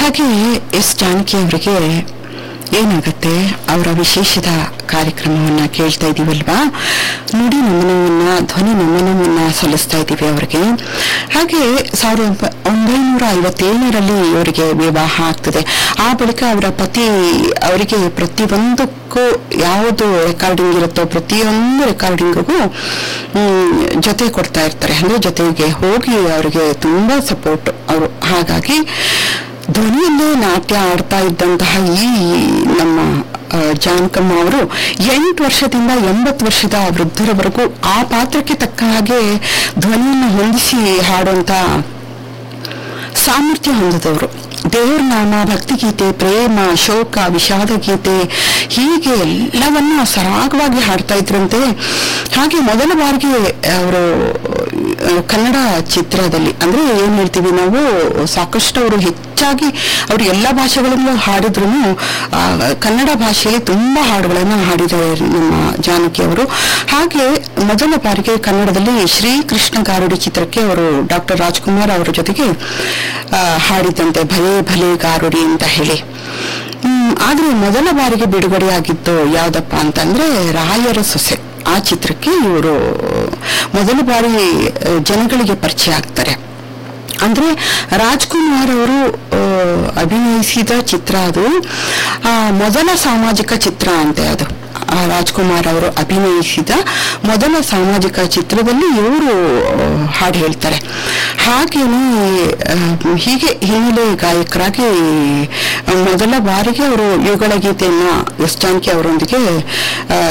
ಹಾಗೆ ಎಸ್ ಜಾನಕಿ ಅವರಿಗೆ ಏನಾಗತ್ತೆ ಅವರ ವಿಶೇಷದ ಕಾರ್ಯಕ್ರಮವನ್ನ ಕೇಳ್ತಾ ಇದೀವಲ್ವಾ ನುಡಿ ನಮನವನ್ನ ಧ್ವನಿ ನಮನವನ್ನ ಸಲ್ಲಿಸ್ತಾ ಇದ್ದೀವಿ ಅವರಿಗೆ ಹಾಗೆ ಸಾವಿರದ ಒಂಬ- ಒಂಬೈನೂರ ಐವತ್ತೇಳರಲ್ಲಿ ಇವರಿಗೆ ವಿವಾಹ ಆಗ್ತದೆ ಆ ಬಳಿಕ ಅವರ ಪತಿ ಅವರಿಗೆ ಪ್ರತಿಯೊಂದಕ್ಕೂ ಯಾವುದು ರೆಕಾರ್ಡಿಂಗ್ ಇರುತ್ತೋ ಪ್ರತಿಯೊಂದು ರೆಕಾರ್ಡಿಂಗಿಗೂ ಜೊತೆ ಕೊಡ್ತಾ ಇರ್ತಾರೆ ಅಂದ್ರೆ ಜೊತೆಗೆ ಹೋಗಿ ಅವರಿಗೆ ತುಂಬಾ ಸಪೋರ್ಟ್ ಅವರು ಹಾಗಾಗಿ ಧ್ವನಿಯಲ್ಲೇ ನಾಟ್ಯ ಆಡ್ತಾ ಇದ್ದಂತಹ ಈ ನಮ್ಮ ಆ, ಜಾನಕಮ್ಮ ಅವರು ಎಂಟು ವರ್ಷದಿಂದ ಎಂಬತ್ತು ವರ್ಷದ ವೃದ್ಧರವರೆಗೂ ಆ ಪಾತ್ರಕ್ಕೆ ತಕ್ಕ ಹಾಗೆ ಧ್ವನಿಯನ್ನು ಹೊಂದಿಸಿ ಹಾಡುವಂತ ಸಾಮರ್ಥ್ಯ ಹೊಂದಿದವರು ದೇವ್ರ ನಾಮ ಭಕ್ತಿಗೀತೆ ಪ್ರೇಮ ಶೋಕ ವಿಷಾದ ಗೀತೆ ಹೀಗೆ ಎಲ್ಲವನ್ನ ಸರಾಗವಾಗಿ ಹಾಡ್ತಾ ಇದ್ರಂತೆ ಹಾಗೆ ಮೊದಲ ಬಾರಿಗೆ ಅವರು ಕನ್ನಡ ಚಿತ್ರದಲ್ಲಿ ಅಂದ್ರೆ ಏನ್ ಹೇಳ್ತೀವಿ ನಾವು ಸಾಕಷ್ಟು ಅವರು ಹೆಚ್ಚಾಗಿ ಅವರು ಎಲ್ಲ ಭಾಷೆಗಳನ್ನು ಹಾಡಿದ್ರು ಕನ್ನಡ ಭಾಷೆಯಲ್ಲಿ ತುಂಬಾ ಹಾಡುಗಳನ್ನು ಹಾಡಿದ್ದಾರೆ ನಮ್ಮ ಜಾನಕಿ ಅವರು ಹಾಗೆ ಮೊದಲ ಬಾರಿಗೆ ಕನ್ನಡದಲ್ಲಿ ಶ್ರೀ ಕೃಷ್ಣ ಗಾರುಡಿ ಚಿತ್ರಕ್ಕೆ ಅವರು ಡಾಕ್ಟರ್ ರಾಜ್ಕುಮಾರ್ ಅವರ ಜೊತೆಗೆ ಆ, ಹಾಡಿದಂತೆ ಭಲೇ ಭಲೇ ಗಾರುಡಿ ಅಂತ ಹೇಳಿ ಹ್ಮ್, ಆದ್ರೆ ಮೊದಲ ಬಾರಿಗೆ ಬಿಡುಗಡೆಯಾಗಿದ್ದು ಯಾವ್ದಪ್ಪ ಅಂತಂದ್ರೆ ರಾಯರ ಸೊಸೆ ಆ ಚಿತ್ರಕ್ಕೆ ಇವರು ಮೊದಲ ಬಾರಿ ಆ, ಜನಗಳಿಗೆ ಪರಿಚಯ ಆಗ್ತಾರೆ ಅಂದ್ರೆ ರಾಜ್ಕುಮಾರ್ ಅವರು ಆ, ಅಭಿನಯಿಸಿದ ಚಿತ್ರ ಅದು ಆ, ಮೊದಲ ಸಾಮಾಜಿಕ ಚಿತ್ರ ಅಂತೆ ಅದು ಆ ರಾಜ್ಕುಮಾರ್ ಅವರು ಅಭಿನಯಿಸಿದ ಮೊದಲ ಸಾಮಾಜಿಕ ಚಿತ್ರದಲ್ಲಿ ಇವರು ಹಾಡು ಹೇಳ್ತಾರೆ ಹಾಗೇನೆ ಆ, ಹೀಗೆ ಹಿನ್ನೆಲೆ ಗಾಯಕರಾಗಿ ಮೊದಲ ಬಾರಿಗೆ ಅವರು ಯುಗಳ ಗೀತೆಯನ್ನ ಎಸ್ ಜಾನಕಿ ಅವರೊಂದಿಗೆ ಆ,